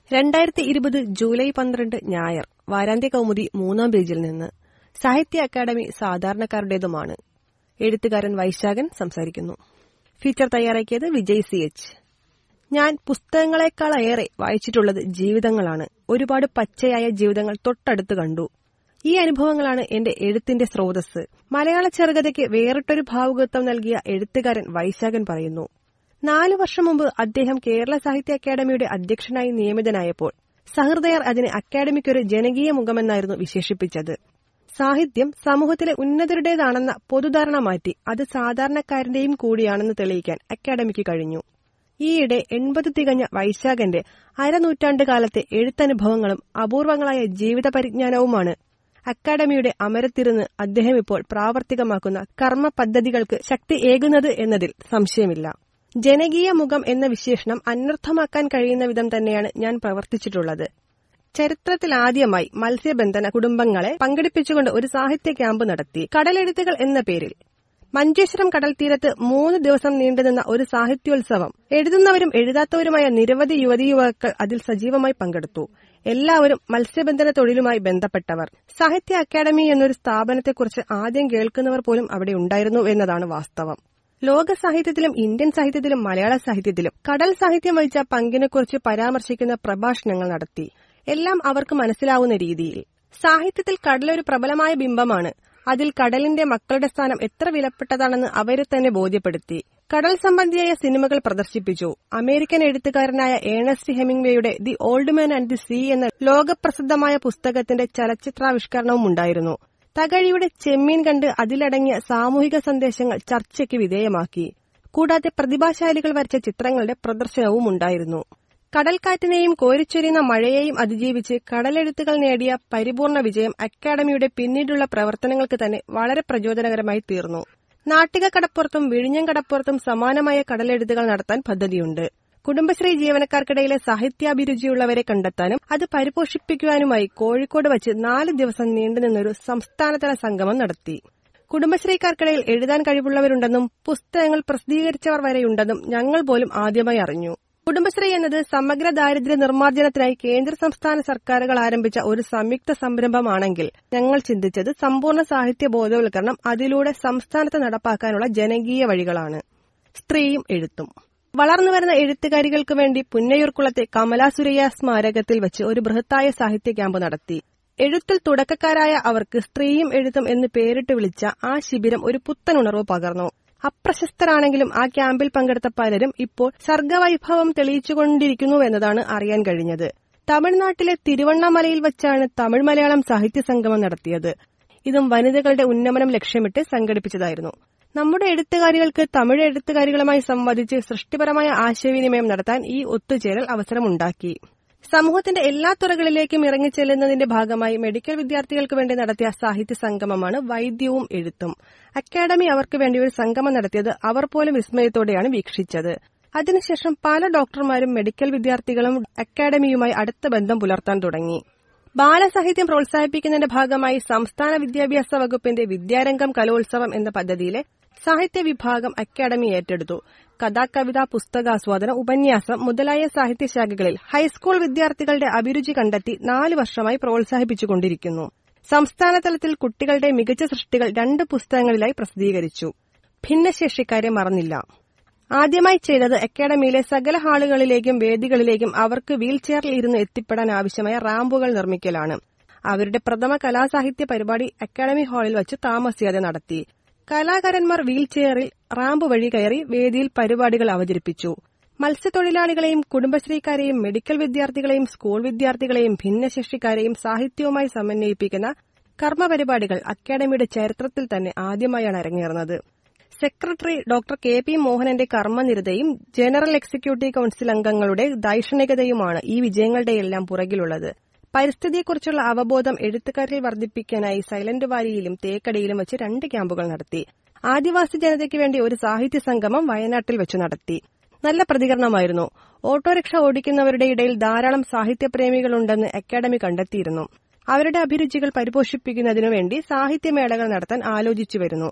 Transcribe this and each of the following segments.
രണ്ടായിരത്തി ഇരുപത് ജൂലൈ പന്ത്രണ്ട് ഞായർ വാരാന്ത്യ കൗമുദി മൂന്നാം പേജിൽ നിന്ന് സാഹിത്യ അക്കാദമി സാധാരണക്കാരുടേതുമാണ് എഴുത്തുകാരൻ വൈശാഖൻ സംസാരിക്കുന്നു ഫീച്ചർ തയ്യാറാക്കിയത് വിജയ് സി എച്ച് ഞാൻ പുസ്തകങ്ങളെക്കാളേറെ വായിച്ചിട്ടുള്ളത് ജീവിതങ്ങളാണ് ഒരുപാട് പച്ചയായ ജീവിതങ്ങൾ തൊട്ടടുത്ത് കണ്ടു ഈ അനുഭവങ്ങളാണ് എന്റെ എഴുത്തിന്റെ സ്രോതസ് മലയാള ചെറുകഥയ്ക്ക് വേറിട്ടൊരു ഭാവുകത്വം നൽകിയ എഴുത്തുകാരൻ വൈശാഖൻ പറയുന്നു നാലു വർഷം മുമ്പ് അദ്ദേഹം കേരള സാഹിത്യ അക്കാദമിയുടെ അധ്യക്ഷനായി നിയമിതനായപ്പോൾ സഹൃദയർ അതിനെ അക്കാദമിക്കൊരു ജനകീയ മുഖമെന്നായിരുന്നു വിശേഷിപ്പിച്ചത് സാഹിത്യം സമൂഹത്തിലെ ഉന്നതരുടേതാണെന്ന പൊതുധാരണ മാറ്റി അത് സാധാരണക്കാരന്റെയും കൂടിയാണെന്ന് തെളിയിക്കാൻ അക്കാദമിക്ക് കഴിഞ്ഞു ഈയിടെ എൺപത് തികഞ്ഞ വൈശാഖന്റെ അരനൂറ്റാണ്ട് കാലത്തെ എഴുത്തനുഭവങ്ങളും അപൂർവങ്ങളായ ജീവിത പരിജ്ഞാനവുമാണ് അക്കാദമിയുടെ അമരത്തിരുന്ന് അദ്ദേഹം ഇപ്പോൾ പ്രാവർത്തികമാക്കുന്ന കർമ്മ പദ്ധതികൾക്ക് ശക്തി ഏകുന്നത് എന്നതിൽ സംശയമില്ല ജനകീയ മുഖം എന്ന വിശേഷണം അനർത്ഥമാക്കാൻ കഴിയുന്ന വിധം തന്നെയാണ് ഞാൻ പ്രവർത്തിച്ചിട്ടുള്ളത് ചരിത്രത്തിലാദ്യമായി മത്സ്യബന്ധന കുടുംബങ്ങളെ പങ്കെടുപ്പിച്ചുകൊണ്ട് ഒരു സാഹിത്യ ക്യാമ്പ് നടത്തി കടലെഴുത്തുകൾ എന്ന പേരിൽ മഞ്ചേശ്വരം കടൽ തീരത്ത് മൂന്ന് ദിവസം നീണ്ടുനിന്ന ഒരു സാഹിത്യോത്സവം എഴുതുന്നവരും എഴുതാത്തവരുമായ നിരവധി യുവതി യുവാക്കൾ അതിൽ സജീവമായി പങ്കെടുത്തു എല്ലാവരും മത്സ്യബന്ധന തൊഴിലുമായി ബന്ധപ്പെട്ടവർ സാഹിത്യ അക്കാദമി എന്നൊരു സ്ഥാപനത്തെക്കുറിച്ച് ആദ്യം കേൾക്കുന്നവർ പോലും അവിടെ ഉണ്ടായിരുന്നു എന്നതാണ് വാസ്തവം ലോക സാഹിത്യത്തിലും ഇന്ത്യൻ സാഹിത്യത്തിലും മലയാള സാഹിത്യത്തിലും കടൽ സാഹിത്യം വഹിച്ച പങ്കിനെക്കുറിച്ച് പരാമർശിക്കുന്ന പ്രഭാഷണങ്ങൾ നടത്തി എല്ലാം അവർക്ക് മനസ്സിലാവുന്ന രീതിയിൽ സാഹിത്യത്തിൽ കടലൊരു പ്രബലമായ ബിംബമാണ് അതിൽ കടലിന്റെ മക്കളുടെ സ്ഥാനം എത്ര വിലപ്പെട്ടതാണെന്ന് അവരെ തന്നെ ബോധ്യപ്പെടുത്തി കടൽ സംബന്ധിയായ സിനിമകൾ പ്രദർശിപ്പിച്ചു അമേരിക്കൻ എഴുത്തുകാരനായ ഏണസ്റ്റ് ഹെമിംഗ്വേയുടെ the old man and the sea എന്ന ലോകപ്രസിദ്ധമായ പുസ്തകത്തിന്റെ ചലച്ചിത്രാവിഷ്കരണവും ഉണ്ടായിരുന്നു തകഴിയുടെ ചെമ്മീൻ കണ്ട് അതിലടങ്ങിയ സാമൂഹിക സന്ദേശങ്ങൾ ചർച്ചയ്ക്ക് വിധേയമാക്കി കൂടാതെ പ്രതിഭാശാലികൾ വരച്ച ചിത്രങ്ങളുടെ പ്രദർശനവും ഉണ്ടായിരുന്നു കടൽക്കാറ്റിനെയും കോരിച്ചൊരിയുന്ന മഴയെയും അതിജീവിച്ച് കടലെഴുത്തുകൾ നേടിയ പരിപൂർണ വിജയം അക്കാദമിയുടെ പിന്നീടുള്ള പ്രവർത്തനങ്ങൾക്ക് തന്നെ വളരെ പ്രചോദനകരമായി തീർന്നു നാട്ടിക കടപ്പുറത്തും വിഴിഞ്ഞം കടപ്പുറത്തും സമാനമായ കടലെഴുത്തുകൾ നടത്താൻ പദ്ധതിയുണ്ട് കുടുംബശ്രീ ജീവനക്കാർക്കിടയിലെ സാഹിത്യാഭിരുചിയുള്ളവരെ കണ്ടെത്താനും അത് പരിപോഷിപ്പിക്കുവാനുമായി കോഴിക്കോട് വച്ച് നാല് ദിവസം നീണ്ടുനിന്നൊരു സംസ്ഥാനതല സംഗമം നടത്തി കുടുംബശ്രീക്കാർക്കിടയിൽ എഴുതാൻ കഴിവുള്ളവരുണ്ടെന്നും പുസ്തകങ്ങൾ പ്രസിദ്ധീകരിച്ചവർ വരെയുണ്ടെന്നും ഞങ്ങൾ പോലും ആദ്യമായി അറിഞ്ഞു കുടുംബശ്രീ എന്നത് സമഗ്ര ദാരിദ്ര്യ നിർമ്മാർജ്ജനത്തിനായി കേന്ദ്ര സംസ്ഥാന സർക്കാരുകൾ ആരംഭിച്ച ഒരു സംയുക്ത സംരംഭമാണെങ്കിൽ ഞങ്ങൾ ചിന്തിച്ചത് സമ്പൂർണ്ണ സാഹിത്യ ബോധവൽക്കരണം അതിലൂടെ സംസ്ഥാനത്ത് നടപ്പാക്കാനുള്ള ജനകീയ വഴികളാണ് സ്ത്രീയും എഴുത്തും വളർന്നുവരുന്ന എഴുത്തുകാരികൾക്ക് വേണ്ടി പുന്നയൂർക്കുളത്തെ കമലാസുരയ്യ സ്മാരകത്തിൽ വെച്ച് ഒരു ബൃഹത്തായ സാഹിത്യ ക്യാമ്പ് നടത്തി എഴുത്തിൽ തുടക്കക്കാരായ അവർക്ക് സ്ത്രീയും എഴുത്തും എന്ന് പേരിട്ട് വിളിച്ച ആ ശിബിരം ഒരു പുത്തനുണർവ് പകർന്നു അപ്രശസ്തരാണെങ്കിലും ആ ക്യാമ്പിൽ പങ്കെടുത്ത പലരും ഇപ്പോൾ സർഗവൈഭവം തെളിയിച്ചുകൊണ്ടിരിക്കുന്നു എന്നതാണ് അറിയാൻ കഴിഞ്ഞത് തമിഴ്നാട്ടിലെ തിരുവണ്ണാമലയിൽ വച്ചാണ് തമിഴ് മലയാളം സാഹിത്യ സംഗമം നടത്തിയത് ഇതും വനിതകളുടെ ഉന്നമനം ലക്ഷ്യമിട്ട് സംഘടിപ്പിച്ചതായിരുന്നു നമ്മുടെ എഴുത്തുകാരികൾക്ക് തമിഴ് എഴുത്തുകാരികളുമായി സംവദിച്ച് സൃഷ്ടിപരമായ ആശയവിനിമയം നടത്താൻ ഈ ഒത്തുചേരൽ അവസരമുണ്ടാക്കി സമൂഹത്തിന്റെ എല്ലാ തുറകളിലേക്കും ഇറങ്ങിച്ചെല്ലുന്നതിന്റെ ഭാഗമായി മെഡിക്കൽ വിദ്യാർത്ഥികൾക്ക് വേണ്ടി നടത്തിയ സാഹിത്യ സംഗമമാണ് വൈദ്യവും എഴുത്തും അക്കാദമി അവർക്ക് വേണ്ടി ഒരു സംഗമം നടത്തിയത് അവർ പോലും വിസ്മയത്തോടെയാണ് വീക്ഷിച്ചത് അതിനുശേഷം പല ഡോക്ടർമാരും മെഡിക്കൽ വിദ്യാർത്ഥികളും അക്കാദമിയുമായി അടുത്ത ബന്ധം പുലർത്താൻ തുടങ്ങി ബാലസാഹിത്യം പ്രോത്സാഹിപ്പിക്കുന്നതിന്റെ ഭാഗമായി സംസ്ഥാന വിദ്യാഭ്യാസ വകുപ്പിന്റെ വിദ്യാരംഗം കലോത്സവം എന്ന പദ്ധതിയിലെ സാഹിത്യ വിഭാഗം അക്കാദമി ഏറ്റെടുത്തു കഥാ കവിത പുസ്തകാസ്വാദനം ഉപന്യാസം മുതലായ സാഹിത്യശാഖകളിൽ ഹൈസ്കൂൾ വിദ്യാർത്ഥികളുടെ അഭിരുചി കണ്ടെത്തി നാല് വർഷമായി പ്രോത്സാഹിപ്പിച്ചുകൊണ്ടിരിക്കുന്നു സംസ്ഥാന തലത്തിൽ കുട്ടികളുടെ മികച്ച സൃഷ്ടികൾ രണ്ട് പുസ്തകങ്ങളിലായി പ്രസിദ്ധീകരിച്ചു ഭിന്നശേഷിക്കാരെ മറന്നില്ല ആദ്യമായി ചെയ്തത് അക്കാദമിയിലെ സകല ഹാളുകളിലേക്കും വേദികളിലേക്കും അവർക്ക് വീൽചെയറിൽ ഇരുന്ന് എത്തിപ്പെടാൻ ആവശ്യമായ റാമ്പുകൾ നിർമ്മിക്കലാണ് അവരുടെ പ്രഥമ കലാസാഹിത്യ പരിപാടി അക്കാദമി ഹാളിൽ വച്ച് താമസിയാതെ നടത്തി കലാകാരന്മാർ വീൽചെയറിൽ റാമ്പ് വഴി കയറി വേദിയിൽ പരിപാടികൾ അവതരിപ്പിച്ചു മത്സ്യത്തൊഴിലാളികളെയും കുടുംബശ്രീക്കാരെയും മെഡിക്കൽ വിദ്യാർത്ഥികളെയും സ്കൂൾ വിദ്യാർത്ഥികളെയും ഭിന്നശേഷിക്കാരെയും സാഹിത്യവുമായി സമന്വയിപ്പിക്കുന്ന കർമ്മപരിപാടികൾ അക്കാദമിയുടെ ചരിത്രത്തിൽ തന്നെ ആദ്യമായാണ് അരങ്ങേറുന്നത് സെക്രട്ടറി ഡോക്ടർ കെ പി മോഹനന്റെ കർമ്മനിരതയും ജനറൽ എക്സിക്യൂട്ടീവ് കൌൺസിൽ അംഗങ്ങളുടെ ദൈക്ഷണികതയുമാണ് ഈ വിജയങ്ങളുടെയെല്ലാം പുറകിലുള്ളത് പരിസ്ഥിതിയെക്കുറിച്ചുള്ള അവബോധം എഴുത്തുകാരിൽ വർദ്ധിപ്പിക്കാനായി സൈലന്റ് വാലിയിലും തേക്കടിയിലും വെച്ച് രണ്ട് ക്യാമ്പുകൾ നടത്തി ആദിവാസി ജനതയ്ക്ക് വേണ്ടി ഒരു സാഹിത്യ സംഗമം വയനാട്ടിൽ വെച്ച് നടത്തി നല്ല പ്രതികരണമായിരുന്നു ഓട്ടോറിക്ഷ ഓടിക്കുന്നവരുടെ ഇടയിൽ ധാരാളം സാഹിത്യപ്രേമികളുണ്ടെന്ന് അക്കാദമി കണ്ടെത്തിയിരുന്നു അവരുടെ അഭിരുചികൾ പരിപോഷിപ്പിക്കുന്നതിനു വേണ്ടി സാഹിത്യമേളകൾ നടത്താൻ ആലോചിച്ചു വരുന്നു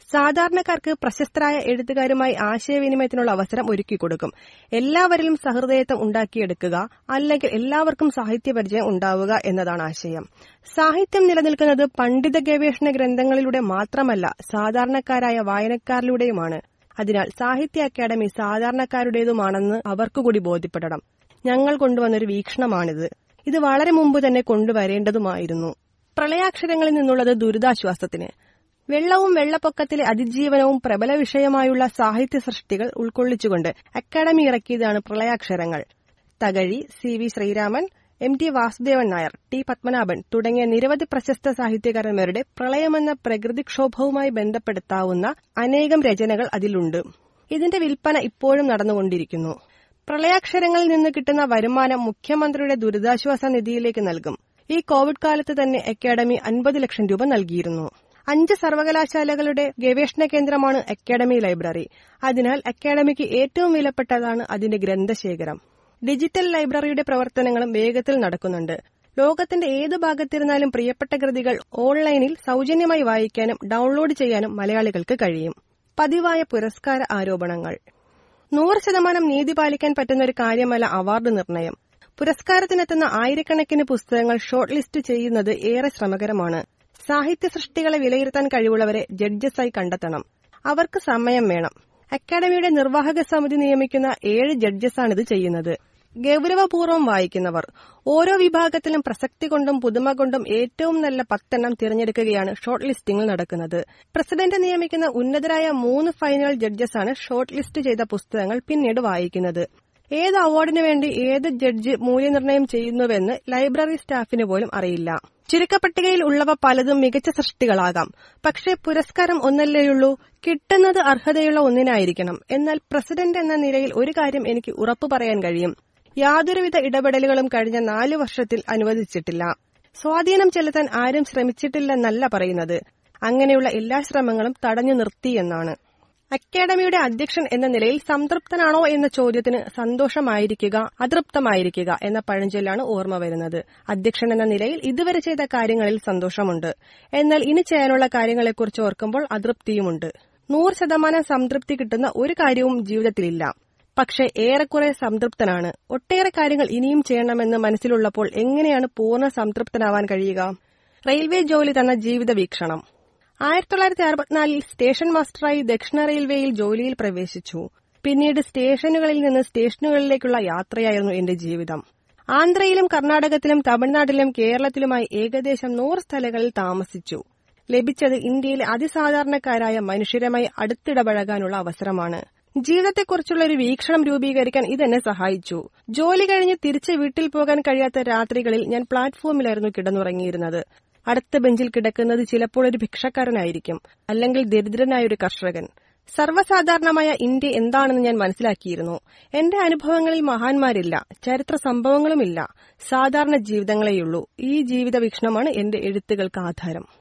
സാധാരണക്കാർക്ക് പ്രശസ്തരായ എഴുത്തുകാരുമായി ആശയവിനിമയത്തിനുള്ള അവസരം ഒരുക്കിക്കൊടുക്കും എല്ലാവരിലും സഹൃദയത്വം ഉണ്ടാക്കിയെടുക്കുക അല്ലെങ്കിൽ എല്ലാവർക്കും സാഹിത്യ പരിചയം ഉണ്ടാവുക എന്നതാണ് ആശയം സാഹിത്യം നിലനിൽക്കുന്നത് പണ്ഡിത ഗവേഷണ ഗ്രന്ഥങ്ങളിലൂടെ മാത്രമല്ല സാധാരണക്കാരായ വായനക്കാരിലൂടെയുമാണ് അതിനാൽ സാഹിത്യ അക്കാദമി സാധാരണക്കാരുടേതുമാണെന്ന് അവർക്കുകൂടി ബോധ്യപ്പെടണം ഞങ്ങൾ കൊണ്ടുവന്നൊരു വീക്ഷണമാണിത് ഇത് വളരെ മുമ്പ് തന്നെ കൊണ്ടുവരേണ്ടതുമായിരുന്നു പ്രളയാക്ഷരങ്ങളിൽ നിന്നുള്ളത് ദുരിതാശ്വാസത്തിന് വെള്ളവും വെള്ളപ്പൊക്കത്തിലെ അതിജീവനവും പ്രബല വിഷയമായുള്ള സാഹിത്യ സൃഷ്ടികൾ ഉൾക്കൊള്ളിച്ചുകൊണ്ട് അക്കാദമി ഇറക്കിയതാണ് പ്രളയാക്ഷരങ്ങൾ Thakazhi C V Sreeraman M T Vasudevan Nair T Padmanabhan തുടങ്ങിയ നിരവധി പ്രശസ്ത സാഹിത്യകാരന്മാരുടെ പ്രളയമെന്ന പ്രകൃതിക്ഷോഭവുമായി ബന്ധപ്പെടുത്താവുന്ന അനേകം രചനകൾ അതിലുണ്ട് ഇതിന്റെ വിൽപ്പന ഇപ്പോഴും നടന്നുകൊണ്ടിരിക്കുന്നു പ്രളയാക്ഷരങ്ങളിൽ നിന്ന് കിട്ടുന്ന വരുമാനം മുഖ്യമന്ത്രിയുടെ ദുരിതാശ്വാസ നിധിയിലേക്ക് നൽകും ഈ കോവിഡ് കാലത്ത് തന്നെ അക്കാദമി അൻപത് ലക്ഷം രൂപ നൽകിയിരുന്നു അഞ്ച് സർവകലാശാലകളുടെ ഗവേഷണ കേന്ദ്രമാണ് അക്കാദമി ലൈബ്രറി അതിനാൽ അക്കാദമിക്ക് ഏറ്റവും വിലപ്പെട്ടതാണ് അതിന്റെ ഗ്രന്ഥശേഖരം ഡിജിറ്റൽ ലൈബ്രറിയുടെ പ്രവർത്തനങ്ങളും വേഗത്തിൽ നടക്കുന്നുണ്ട് ലോകത്തിന്റെ ഏത് ഭാഗത്തിരുന്നാലും പ്രിയപ്പെട്ട കൃതികൾ ഓൺലൈനിൽ സൗജന്യമായി വായിക്കാനും ഡൌൺലോഡ് ചെയ്യാനും മലയാളികൾക്ക് കഴിയും പതിവായ പുരസ്കാര ആരോപണങ്ങൾ നൂറ് ശതമാനം നീതി പാലിക്കാൻ പറ്റുന്ന ഒരു കാര്യമല്ല അവാർഡ് നിർണയം പുരസ്കാരത്തിനെത്തുന്ന ആയിരക്കണക്കിന് പുസ്തകങ്ങൾ ഷോർട്ട് ലിസ്റ്റ് ചെയ്യുന്നത് ഏറെ ശ്രമകരമാണ് സാഹിത്യ സൃഷ്ടികളെ വിലയിരുത്താൻ കഴിവുള്ളവരെ ജഡ്ജസായി കണ്ടെത്തണം അവർക്ക് സമയം വേണം അക്കാദമിയുടെ നിർവാഹക സമിതി നിയമിക്കുന്ന ഏഴ് ജഡ്ജസാണിത് ചെയ്യുന്നത് ഗൌരവപൂർവ്വം വായിക്കുന്നവർ ഓരോ വിഭാഗത്തിലും പ്രസക്തി കൊണ്ടും പുതുമ കൊണ്ടും ഏറ്റവും നല്ല പത്തെണ്ണം തിരഞ്ഞെടുക്കുകയാണ് ഷോർട്ട് ലിസ്റ്റിംഗിൽ നടക്കുന്നത് പ്രസിഡന്റ് നിയമിക്കുന്ന ഉന്നതരായ മൂന്ന് ഫൈനൽ ജഡ്ജസാണ് ഷോർട്ട് ലിസ്റ്റ് ചെയ്ത പുസ്തകങ്ങൾ പിന്നീട് വായിക്കുന്നത് ഏത് അവാർഡിനു വേണ്ടി ഏത് ജഡ്ജ് മൂല്യനിർണ്ണയം ചെയ്യുന്നുവെന്ന് ലൈബ്രറി സ്റ്റാഫിന് പോലും അറിയില്ല ചുരുക്കപ്പട്ടികയിൽ ഉള്ളവ പലതും മികച്ച സൃഷ്ടികളാകാം പക്ഷേ പുരസ്കാരം ഒന്നല്ലേയുള്ളൂ കിട്ടുന്നത് അർഹതയുള്ള ഒന്നിനായിരിക്കണം എന്നാൽ പ്രസിഡന്റ് എന്ന നിലയിൽ ഒരു കാര്യം എനിക്ക് ഉറപ്പു പറയാൻ കഴിയും യാതൊരുവിധ ഇടപെടലുകളും കഴിഞ്ഞ നാലു വർഷത്തിൽ അനുവദിച്ചിട്ടില്ല സ്വാധീനം ചെലുത്താൻ ആരും ശ്രമിച്ചിട്ടില്ലെന്നല്ല പറയുന്നത് അങ്ങനെയുള്ള എല്ലാ ശ്രമങ്ങളും തടഞ്ഞു നിർത്തിയെന്നാണ് അക്കാദമിയുടെ അധ്യക്ഷൻ എന്ന നിലയിൽ സംതൃപ്തനാണോ എന്ന ചോദ്യത്തിന് സന്തോഷമായിരിക്കുക അതൃപ്തമായിരിക്കുക എന്ന പഴഞ്ചൊല്ലാണ് ഓർമ്മ വരുന്നത് അധ്യക്ഷൻ എന്ന നിലയിൽ ഇതുവരെ ചെയ്ത കാര്യങ്ങളിൽ സന്തോഷമുണ്ട് എന്നാൽ ഇനി ചെയ്യാനുള്ള കാര്യങ്ങളെക്കുറിച്ച് ഓർക്കുമ്പോൾ അതൃപ്തിയുമുണ്ട് നൂറ് ശതമാനം സംതൃപ്തി കിട്ടുന്ന ഒരു കാര്യവും ജീവിതത്തിലില്ല പക്ഷേ ഏറെക്കുറെ സംതൃപ്തനാണ് ഒട്ടേറെ കാര്യങ്ങൾ ഇനിയും ചെയ്യണമെന്ന് മനസ്സിലുള്ളപ്പോൾ എങ്ങനെയാണ് പൂർണ്ണ സംതൃപ്തനാവാൻ കഴിയുക റെയിൽവേ ജോലി തന്ന ജീവിത വീക്ഷണം ആയിരത്തി തൊള്ളായിരത്തി അറുപത്തിനാലിൽ സ്റ്റേഷൻ മാസ്റ്ററായി ദക്ഷിണ റെയിൽവേയിൽ ജോലിയിൽ പ്രവേശിച്ചു പിന്നീട് സ്റ്റേഷനുകളിൽ നിന്ന് സ്റ്റേഷനുകളിലേക്കുള്ള യാത്രയായിരുന്നു എന്റെ ജീവിതം ആന്ധ്രയിലും കർണാടകത്തിലും തമിഴ്നാട്ടിലും കേരളത്തിലുമായി ഏകദേശം നൂറ് സ്ഥലങ്ങളിൽ താമസിച്ചു ലഭിച്ചത് ഇന്ത്യയിലെ അതിസാധാരണക്കാരായ മനുഷ്യരുമായി അടുത്തിടപഴകാനുള്ള അവസരമാണ് ജീവിതത്തെക്കുറിച്ചുള്ള ഒരു വീക്ഷണം രൂപീകരിക്കാൻ ഇതെന്നെ സഹായിച്ചു ജോലി കഴിഞ്ഞ് തിരിച്ച് വീട്ടിൽ പോകാൻ കഴിയാത്ത രാത്രികളിൽ ഞാൻ പ്ലാറ്റ്ഫോമിലായിരുന്നു കിടന്നുറങ്ങിയിരുന്നത് അടുത്ത ബെഞ്ചിൽ കിടക്കുന്നത് ചിലപ്പോൾ ഒരു ഭിക്ഷക്കാരനായിരിക്കും അല്ലെങ്കിൽ ദരിദ്രനായ ഒരു കർഷകൻ സർവ്വസാധാരണമായ ഇന്ത്യ എന്താണെന്ന് ഞാൻ മനസ്സിലാക്കിയിരുന്നു എന്റെ അനുഭവങ്ങളിൽ മഹാന്മാരില്ല ചരിത്ര സംഭവങ്ങളുമില്ല സാധാരണ ജീവിതങ്ങളെയുള്ളൂ ഈ ജീവിത വീക്ഷണമാണ് എന്റെ എഴുത്തുകൾക്ക് ആധാരം